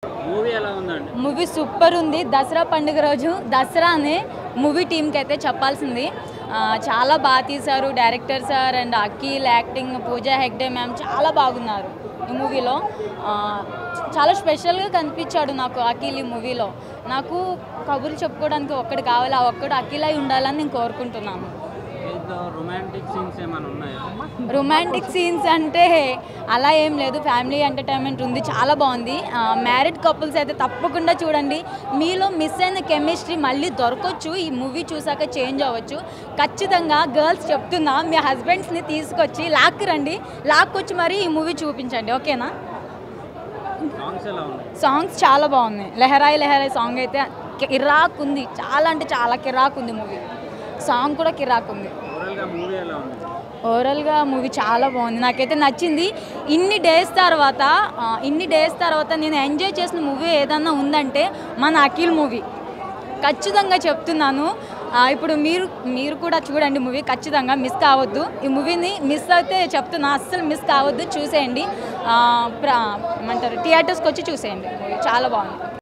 movie ఎలా ఉందండి movie super ఉంది దసరా పండుగ రోజు దసరా అనే మూవీ టీంకి అయితే చెప్పాల్సింది ఆ, చాలా బాగా తీశారు director sir and Akhil acting Pooja Hegde ma'am చాలా బాగున్నారు ఈ మూవీలో ఆ, చాలా స్పెషల్గా కనిపించాడు నాకు అఖిల్ ఈ మూవీలో నాకు కబుర్లు చెప్పుకోవడానికి ఒక్కడు కావాలి ఆ ఒక్కడు అఖిల్ అయి ఉండాలని నేను కోరుకుంటున్నాను దీంట్లో రొమాంటిక్ సీన్స్ ఏమైనా ఉన్నాయా రొమాంటిక్ సీన్స్ అంటే అలా ఏం లేదు ఫ్యామిలీ ఎంటర్టైన్మెంట్ ఉంది చాలా బాగుంది మ్యారీడ్ కపుల్స్ అయితే తప్పకుండా చూడండి మీలో మిస్ అయిన కెమిస్ట్రీ మళ్ళీ దొరకవచ్చు ఈ మూవీ చూసాక చేంజ్ అవ్వచ్చు ఖచ్చితంగా గర్ల్స్ చెప్తున్నా మీ హస్బెండ్స్ని తీసుకొచ్చి లాక్ రండి లాక్కొచ్చి మరీ ఈ మూవీ చూపించండి ఓకేనా సాంగ్స్ ఎలా ఉన్నాయి సాంగ్స్ చాలా బాగున్నాయి లెహరాయి లెహరాయి సాంగ్ అయితే కిరాక్ ఉంది చాలా అంటే చాలా కిరాక్ ఉంది మూవీ సాంగ్ కూడా కిరాక్ ఉంది ఓవరాల్గా మూవీ ఎలా ఉంది ఓవరాల్గా మూవీ చాలా బాగుంది నాకైతే నచ్చింది ఇన్ని డేస్ తర్వాత ఆ, ఇన్ని డేస్ తర్వాత నేను ఎంజాయ్ చేసిన మూవీ ఏదన్నా ఉందంటే మన అఖిల్ మూవీ ఖచ్చితంగా చెప్తున్నాను ఆ, ఇప్పుడు మీరు మీరు కూడా చూడండి మూవీ ఖచ్చితంగా మిస్ కావద్దు ఈ మూవీని మిస్ అయితే చెప్తున్నా అస్సలు మిస్ కావద్దు చూసేయండి ఆ, ప్ర- ఏమంటారు థియేటర్స్కి వచ్చి చూసేయండి మూవీ చాలా బాగుంది